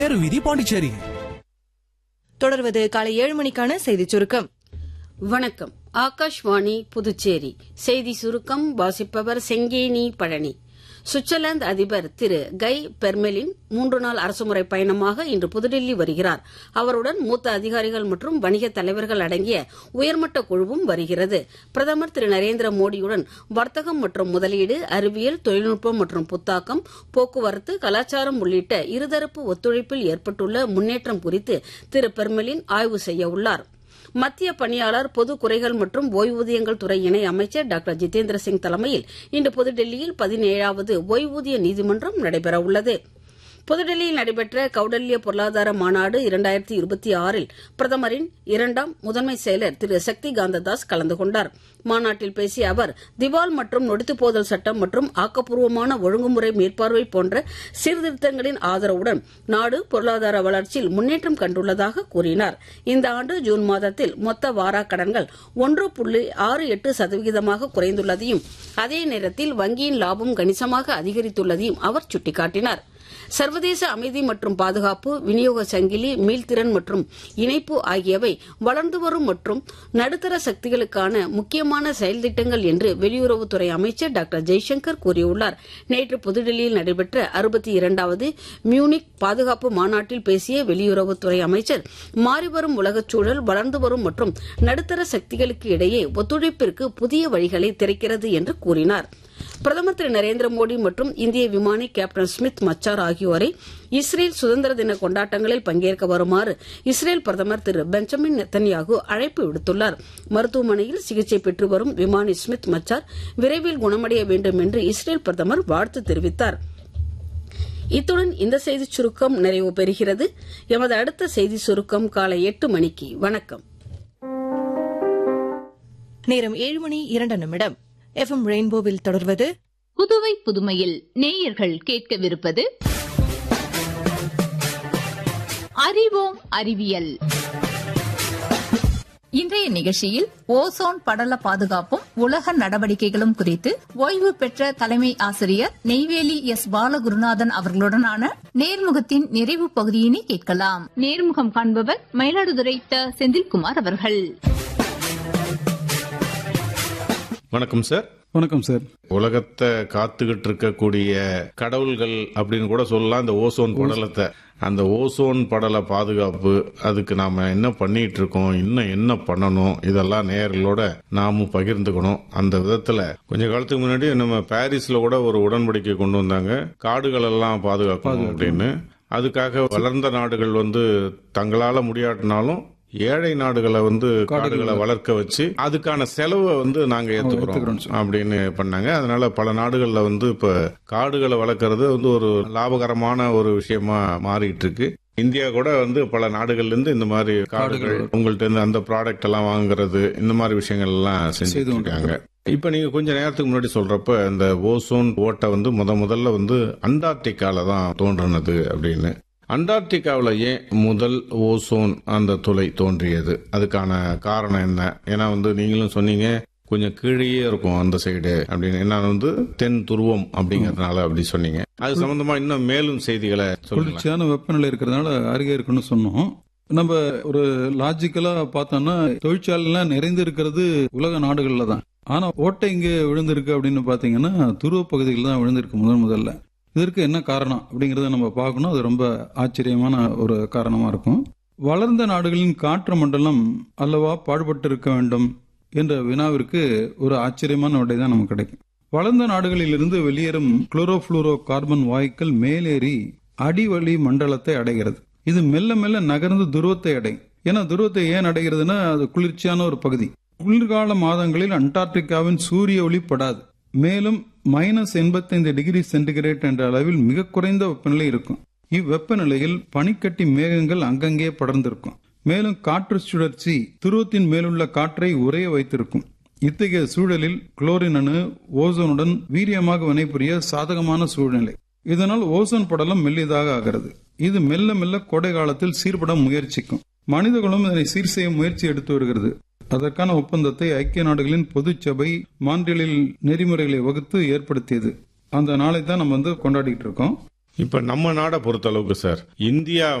வீதி பாண்டிச்சேரி தொடர்வது காலை ஏழு மணிக்கான செய்திச் சுருக்கம் வணக்கம் ஆகாஷ்வாணி புதுச்சேரி செய்தி சுருக்கம் வாசிப்பவர் செங்கேனி பழனி சுவிட்சர்லாந்து அதிபர் திரு கை பெர்மெலின் மூன்று நாள் அரசுமுறை பயணமாக இன்று புதுடில்லி வருகிறார் அவருடன் மூத்த அதிகாரிகள் மற்றும் வணிக தலைவர்கள் அடங்கிய உயர்மட்ட குழுவும் வருகிறது பிரதமர் திரு நரேந்திர மோடியுடன் வர்த்தகம் மற்றும் முதலீடு அறிவியல் தொழில்நுட்பம் மற்றும் புத்தாக்கம் போக்குவரத்து கலாச்சாரம் உள்ளிட்ட இருதரப்பு ஒத்துழைப்பில் ஏற்பட்டுள்ள முன்னேற்றம் குறித்து திரு பெர்மெலின் ஆய்வு செய்ய உள்ளார் மத்திய பணியாளர் பொது குறைகள் மற்றும் ஓய்வூதியங்கள் துறை இணை அமைச்சர் டாக்டர் ஜிதேந்திர சிங் தலைமையில் இன்று புதுடெல்லியில் பதினேழாவது ஓய்வூதிய நீதிமன்றம் நடைபெறவுள்ளது புதுடெல்லியில் நடைபெற்ற கௌடல்ய பொருளாதார மாநாடு இரண்டாயிரத்தி இருபத்தி ஆறில் பிரதமரின் இரண்டாம் முதன்மை செயலர் திரு சக்தி காந்ததாஸ் கலந்து கொண்டார் மாநாட்டில் பேசிய அவர் திவால் மற்றும் நொடித்து போதல் சட்டம் மற்றும் ஆக்கப்பூர்வமான ஒழுங்குமுறை மேற்பார்வை போன்ற சீர்திருத்தங்களின் ஆதரவுடன் நாடு பொருளாதார வளர்ச்சியில் முன்னேற்றம் கண்டுள்ளதாக கூறினார் இந்த ஆண்டு ஜூன் மாதத்தில் மொத்த வாராக் கடன்கள் ஒன்று புள்ளி ஆறு எட்டு சதவிகிதமாக குறைந்துள்ளதையும் அதே நேரத்தில் வங்கியின் லாபம் கணிசமாக அதிகரித்துள்ளதையும் அவர் சுட்டிக்காட்டினார் சர்வதேச அமைதி மற்றும் பாதுகாப்பு விநியோக சங்கிலி மீள்திறன் மற்றும் இணைப்பு ஆகியவை வளர்ந்து வரும் மற்றும் நடுத்தர சக்திகளுக்கான முக்கியமான செயல் திட்டங்கள் என்று வெளியுறவுத்துறை அமைச்சர் டாக்டர் ஜெய்சங்கர் கூறியுள்ளார் நேற்று புதுடெல்லியில் நடைபெற்ற அறுபத்தி இரண்டாவது மியூனிக் பாதுகாப்பு மாநாட்டில் பேசிய வெளியுறவுத்துறை அமைச்சர் மாறிவரும் உலகச் சூழல் வளர்ந்து வரும் மற்றும் நடுத்தர சக்திகளுக்கு இடையே ஒத்துழைப்பிற்கு புதிய வழிகளை திறக்கிறது என்று கூறினார் பிரதமர் திரு நரேந்திர மோடி மற்றும் இந்திய விமானி கேப்டன் ஸ்மித் மச்சார் ஆகியோரை இஸ்ரேல் சுதந்திர தின கொண்டாட்டங்களில் பங்கேற்க வருமாறு இஸ்ரேல் பிரதமர் திரு பெஞ்சமின் நெத்தன்யாகு அழைப்பு விடுத்துள்ளார் மருத்துவமனையில் சிகிச்சை பெற்று வரும் விமானி ஸ்மித் மச்சார் விரைவில் குணமடைய வேண்டும் என்று இஸ்ரேல் பிரதமர் வாழ்த்து தெரிவித்தார் இத்துடன் இந்த செய்திச் சுருக்கம் நிறைவு பெறுகிறது எமது அடுத்த செய்தி சுருக்கம் காலை எட்டு மணிக்கு வணக்கம் நேரம் ஏழு மணி இரண்டு நிமிடம் எஃப்எம் ரெயின்போவில் தொடர்வது புதுவை புதுமையில் நேயர்கள் கேட்கவிருப்பது அறிவோம் அறிவியல் இன்றைய நிகழ்ச்சியில் ஓசோன் படல பாதுகாப்பும் உலக நடவடிக்கைகளும் குறித்து ஓய்வு பெற்ற தலைமை ஆசிரியர் நெய்வேலி எஸ் பாலகுருநாதன் அவர்களுடனான நேர்முகத்தின் நிறைவு பகுதியினை கேட்கலாம் நேர்முகம் காண்பவர் மயிலாடுதுறை த செந்தில்குமார் அவர்கள் வணக்கம் சார் வணக்கம் சார் உலகத்தை காத்துக்கிட்டு இருக்கக்கூடிய கடவுள்கள் அப்படின்னு கூட சொல்லலாம் இந்த ஓசோன் படலத்தை அந்த ஓசோன் படல பாதுகாப்பு அதுக்கு நாம என்ன பண்ணிட்டு இருக்கோம் இன்னும் என்ன பண்ணணும் இதெல்லாம் நேயர்களோட நாமும் பகிர்ந்துக்கணும் அந்த விதத்துல கொஞ்ச காலத்துக்கு முன்னாடி நம்ம பாரிஸ்ல கூட ஒரு உடன்படிக்கை கொண்டு வந்தாங்க காடுகள் எல்லாம் பாதுகாக்கணும் அப்படின்னு அதுக்காக வளர்ந்த நாடுகள் வந்து தங்களால முடியாட்டினாலும் ஏழை நாடுகளை வந்து காடுகளை வளர்க்க வச்சு அதுக்கான செலவை வந்து நாங்க ஏத்துக்கிறோம் அப்படின்னு பண்ணாங்க அதனால பல நாடுகள்ல வந்து இப்ப காடுகளை வளர்க்கறது வந்து ஒரு லாபகரமான ஒரு விஷயமா மாறிட்டு இருக்கு இந்தியா கூட வந்து பல நாடுகள்ல இருந்து இந்த மாதிரி காடுகள் உங்கள்ட்ட இருந்து அந்த ப்ராடக்ட் எல்லாம் வாங்குறது இந்த மாதிரி விஷயங்கள் எல்லாம் செஞ்சுட்டு இருக்காங்க இப்ப நீங்க கொஞ்ச நேரத்துக்கு முன்னாடி சொல்றப்ப இந்த ஓசோன் ஓட்டை வந்து முத முதல்ல வந்து அண்டார்டிகால தான் தோன்றினது அப்படின்னு அண்டார்டிகாவில் ஏன் முதல் ஓசோன் அந்த துளை தோன்றியது அதுக்கான காரணம் என்ன ஏன்னா வந்து நீங்களும் சொன்னீங்க கொஞ்சம் கீழேயே இருக்கும் அந்த சைடு அப்படின்னு என்ன வந்து தென் துருவம் அப்படிங்கறதுனால அப்படி சொன்னீங்க அது சம்பந்தமா இன்னும் மேலும் செய்திகளை சொல்லுங்க குளிர்ச்சியான வெப்பநிலை இருக்கிறதுனால அருகே இருக்குன்னு சொன்னோம் நம்ம ஒரு லாஜிக்கலா பார்த்தோம்னா தொழிற்சாலைலாம் நிறைந்து இருக்கிறது உலக நாடுகள்ல தான் ஆனா ஓட்டை இங்க விழுந்திருக்கு அப்படின்னு பாத்தீங்கன்னா துருவ பகுதியில் தான் விழுந்திருக்கு முதன் முதல்ல இதற்கு என்ன காரணம் அப்படிங்கறத நம்ம பார்க்கணும் அது ரொம்ப ஆச்சரியமான ஒரு காரணமா இருக்கும் வளர்ந்த நாடுகளின் காற்று மண்டலம் அல்லவா பாடுபட்டு இருக்க வேண்டும் என்ற வினாவிற்கு ஒரு ஆச்சரியமான விடை தான் நமக்கு கிடைக்கும் வளர்ந்த நாடுகளிலிருந்து வெளியேறும் குளோரோஃபுளூரோ கார்பன் வாயுக்கள் மேலேறி அடிவழி மண்டலத்தை அடைகிறது இது மெல்ல மெல்ல நகர்ந்து துருவத்தை அடையும் ஏன்னா துருவத்தை ஏன் அடைகிறதுனா அது குளிர்ச்சியான ஒரு பகுதி குளிர்கால மாதங்களில் அண்டார்டிகாவின் சூரிய ஒளி படாது மேலும் மைனஸ் எண்பத்தைந்து டிகிரி சென்டிகிரேட் என்ற அளவில் மிக குறைந்த வெப்பநிலை இருக்கும் இவ்வெப்பநிலையில் பனிக்கட்டி மேகங்கள் அங்கங்கே படர்ந்திருக்கும் மேலும் காற்று சுழற்சி துருவத்தின் மேலுள்ள காற்றை உறைய வைத்திருக்கும் இத்தகைய சூழலில் குளோரின் அணு ஓசோனுடன் வீரியமாக வினைபுரிய சாதகமான சூழ்நிலை இதனால் ஓசோன் படலம் மெல்லியதாக ஆகிறது இது மெல்ல மெல்ல கோடை காலத்தில் சீர்பட முயற்சிக்கும் மனிதர்களும் இதனை சீர் செய்ய முயற்சி எடுத்து வருகிறது அதற்கான ஒப்பந்தத்தை ஐக்கிய நாடுகளின் பொதுச் சபை மான்றியலில் நெறிமுறைகளை வகுத்து ஏற்படுத்தியது அந்த நாளை தான் நம்ம வந்து கொண்டாடிட்டு இருக்கோம் இப்ப நம்ம நாடை பொறுத்தளவுக்கு சார் இந்தியா